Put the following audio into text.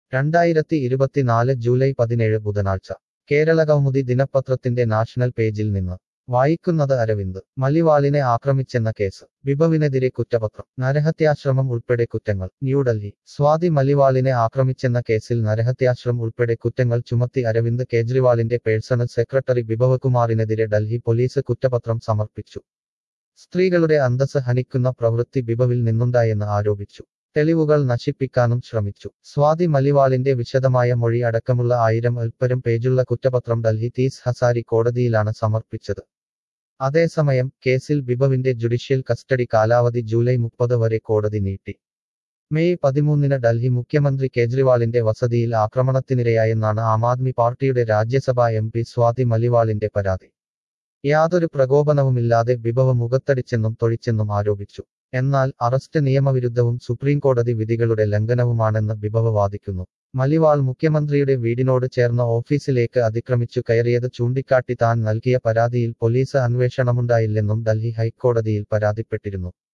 രണ്ടായിരത്തി ഇരുപത്തിനാല് ജൂലൈ പതിനേഴ് ബുധനാഴ്ച കേരളകൗമുദി ദിനപത്രത്തിന്റെ നാഷണൽ പേജിൽ നിന്ന് വായിക്കുന്നത് അരവിന്ദ് മലിവാളിനെ ആക്രമിച്ചെന്ന കേസ് വിഭവിനെതിരെ കുറ്റപത്രം നരഹത്യാശ്രമം ഉൾപ്പെടെ കുറ്റങ്ങൾ ന്യൂഡൽഹി സ്വാതി മലിവാളിനെ ആക്രമിച്ചെന്ന കേസിൽ നരഹത്യാശ്രമം ഉൾപ്പെടെ കുറ്റങ്ങൾ ചുമത്തി അരവിന്ദ് കേജ്രിവാളിന്റെ പേഴ്സണൽ സെക്രട്ടറി ബിഭവകുമാറിനെതിരെ ഡൽഹി പോലീസ് കുറ്റപത്രം സമർപ്പിച്ചു സ്ത്രീകളുടെ അന്തസ് ഹനിക്കുന്ന പ്രവൃത്തി ബിബവിൽ നിന്നുണ്ടായെന്ന് ആരോപിച്ചു തെളിവുകൾ നശിപ്പിക്കാനും ശ്രമിച്ചു സ്വാതി മലിവാളിന്റെ വിശദമായ മൊഴി അടക്കമുള്ള ആയിരം അൽപ്പരം പേജുള്ള കുറ്റപത്രം ഡൽഹി തീസ് ഹസാരി കോടതിയിലാണ് സമർപ്പിച്ചത് അതേസമയം കേസിൽ ബിബവിന്റെ ജുഡീഷ്യൽ കസ്റ്റഡി കാലാവധി ജൂലൈ മുപ്പത് വരെ കോടതി നീട്ടി മെയ് പതിമൂന്നിന് ഡൽഹി മുഖ്യമന്ത്രി കേജ്രിവാളിന്റെ വസതിയിൽ ആക്രമണത്തിനിരയായെന്നാണ് ആം ആദ്മി പാർട്ടിയുടെ രാജ്യസഭാ എം പി സ്വാതി മലിവാളിന്റെ പരാതി യാതൊരു പ്രകോപനവുമില്ലാതെ ബിബവ് മുഖത്തടിച്ചെന്നും തൊഴിച്ചെന്നും ആരോപിച്ചു എന്നാൽ അറസ്റ്റ് നിയമവിരുദ്ധവും സുപ്രീംകോടതി വിധികളുടെ ലംഘനവുമാണെന്ന് ബിബവ് വാദിക്കുന്നു മലിവാൾ മുഖ്യമന്ത്രിയുടെ വീടിനോട് ചേർന്ന ഓഫീസിലേക്ക് അതിക്രമിച്ചു കയറിയത് ചൂണ്ടിക്കാട്ടി താൻ നൽകിയ പരാതിയിൽ പോലീസ് അന്വേഷണമുണ്ടായില്ലെന്നും ഡൽഹി ഹൈക്കോടതിയിൽ പരാതിപ്പെട്ടിരുന്നു